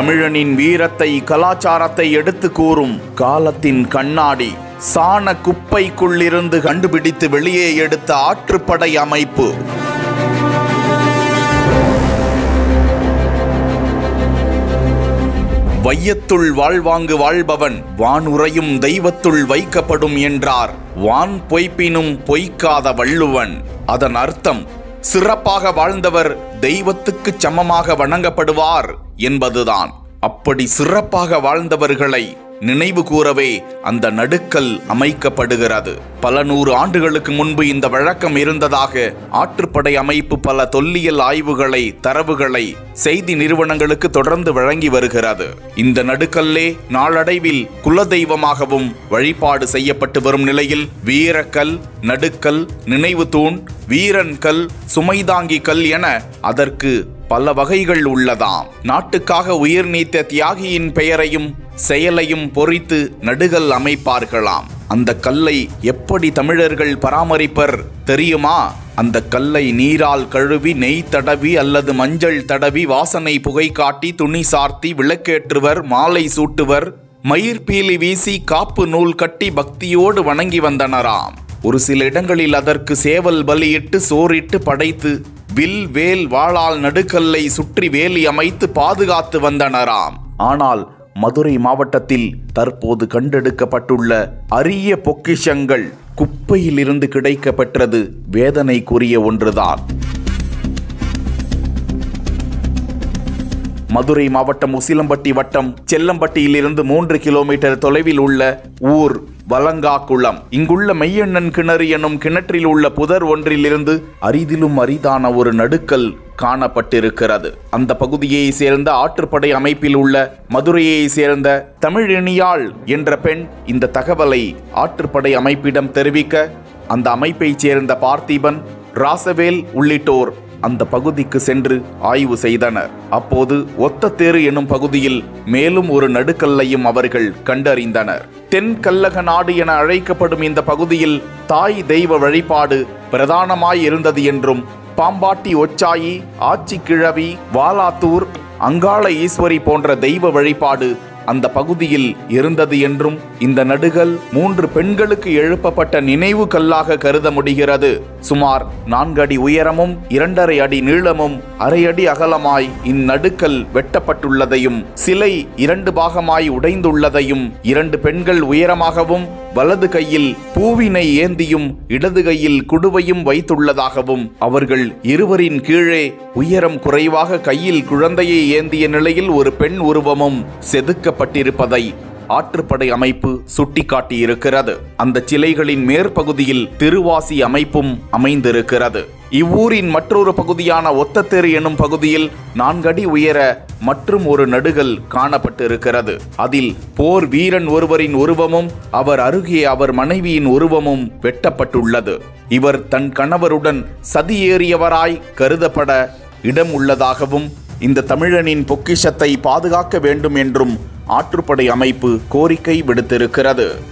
தமிழனின் வீரத்தை கலாச்சாரத்தை எடுத்து கூறும் காலத்தின் கண்ணாடி சாண குப்பைக்குள்ளிருந்து கண்டுபிடித்து வெளியே எடுத்த ஆற்றுப்படை அமைப்பு வையத்துள் வாழ்வாங்கு வாழ்பவன் வானுரையும் தெய்வத்துள் வைக்கப்படும் என்றார் வான் பொய்ப்பினும் பொய்க்காத வள்ளுவன் அதன் அர்த்தம் சிறப்பாக வாழ்ந்தவர் தெய்வத்துக்குச் சமமாக வணங்கப்படுவார் என்பதுதான் அப்படி சிறப்பாக வாழ்ந்தவர்களை நினைவு கூறவே அந்த நடுக்கல் அமைக்கப்படுகிறது பல நூறு ஆண்டுகளுக்கு முன்பு இந்த வழக்கம் இருந்ததாக ஆற்றுப்படை அமைப்பு பல தொல்லியல் ஆய்வுகளை தரவுகளை செய்தி நிறுவனங்களுக்கு தொடர்ந்து வழங்கி வருகிறது இந்த நடுக்கல்லே நாளடைவில் குலதெய்வமாகவும் வழிபாடு செய்யப்பட்டு வரும் நிலையில் வீரக்கல் நடுக்கல் நினைவு தூண் வீரன் கல் சுமைதாங்கி கல் என அதற்கு பல வகைகள் உள்ளதாம் நாட்டுக்காக உயிர் நீத்த தியாகியின் பெயரையும் செயலையும் பொறித்து நடுகல் அமைப்பார்களாம் அந்த கல்லை எப்படி தமிழர்கள் பராமரிப்பர் தெரியுமா அந்த கல்லை நீரால் கழுவி நெய் தடவி அல்லது மஞ்சள் தடவி வாசனை புகை காட்டி துணி சார்த்தி விளக்கேற்றுவர் மாலை சூட்டுவர் மயிர் பீலி வீசி காப்பு நூல் கட்டி பக்தியோடு வணங்கி வந்தனராம் ஒரு சில இடங்களில் அதற்கு சேவல் பலியிட்டு சோறிட்டு படைத்து வில் வேல் வாளால் நடுக்கல்லை சுற்றி வேலி அமைத்து பாதுகாத்து வந்தனராம் ஆனால் மதுரை மாவட்டத்தில் தற்போது கண்டெடுக்கப்பட்டுள்ள அரிய பொக்கிஷங்கள் குப்பையிலிருந்து கிடைக்கப்பெற்றது வேதனைக்குரிய ஒன்றுதான் மதுரை மாவட்டம் உசிலம்பட்டி வட்டம் செல்லம்பட்டியிலிருந்து மூன்று கிலோமீட்டர் தொலைவில் உள்ள ஊர் வலங்காக்குளம் இங்குள்ள மெய்யண்ணன் கிணறு எனும் கிணற்றில் உள்ள புதர் ஒன்றிலிருந்து அரிதிலும் அரிதான ஒரு நடுக்கல் காணப்பட்டிருக்கிறது அந்த பகுதியை சேர்ந்த ஆற்றுப்படை அமைப்பில் உள்ள மதுரையை சேர்ந்த தமிழினியாள் என்ற பெண் இந்த தகவலை ஆற்றுப்படை அமைப்பிடம் தெரிவிக்க அந்த அமைப்பைச் சேர்ந்த பார்த்திபன் ராசவேல் உள்ளிட்டோர் அந்த பகுதிக்கு சென்று ஆய்வு செய்தனர் அப்போது ஒத்த தேரு எனும் பகுதியில் மேலும் ஒரு நடுக்கல்லையும் அவர்கள் கண்டறிந்தனர் தென் கல்லக நாடு என அழைக்கப்படும் இந்த பகுதியில் தாய் தெய்வ வழிபாடு பிரதானமாய் இருந்தது என்றும் பாம்பாட்டி ஒச்சாயி ஆச்சி கிழவி வாலாத்தூர் அங்காள ஈஸ்வரி போன்ற தெய்வ வழிபாடு அந்த பகுதியில் இருந்தது என்றும் இந்த நடுகள் மூன்று பெண்களுக்கு எழுப்பப்பட்ட நினைவு கல்லாக கருத முடிகிறது சுமார் நான்கு அடி உயரமும் இரண்டரை அடி நீளமும் அரை அடி அகலமாய் இந்நடுக்கல் வெட்டப்பட்டுள்ளதையும் சிலை இரண்டு பாகமாய் உடைந்துள்ளதையும் இரண்டு பெண்கள் உயரமாகவும் வலது கையில் பூவினை ஏந்தியும் இடது கையில் குடுவையும் வைத்துள்ளதாகவும் அவர்கள் இருவரின் கீழே உயரம் குறைவாக கையில் குழந்தையை ஏந்திய நிலையில் ஒரு பெண் உருவமும் செதுக்கப்பட்டிருப்பதை ஆற்றுப்படை அமைப்பு சுட்டிக்காட்டியிருக்கிறது அந்த சிலைகளின் மேற்பகுதியில் திருவாசி அமைப்பும் அமைந்திருக்கிறது இவ்வூரின் மற்றொரு பகுதியான ஒத்தத்தெரு எனும் பகுதியில் நான்கடி உயர மற்றும் ஒரு நடுகள் காணப்பட்டிருக்கிறது அதில் போர் வீரன் ஒருவரின் உருவமும் அவர் அருகே அவர் மனைவியின் உருவமும் வெட்டப்பட்டுள்ளது இவர் தன் கணவருடன் சதியேறியவராய் கருதப்பட இடம் உள்ளதாகவும் இந்த தமிழனின் பொக்கிஷத்தை பாதுகாக்க வேண்டும் என்றும் ஆற்றுப்படை அமைப்பு கோரிக்கை விடுத்திருக்கிறது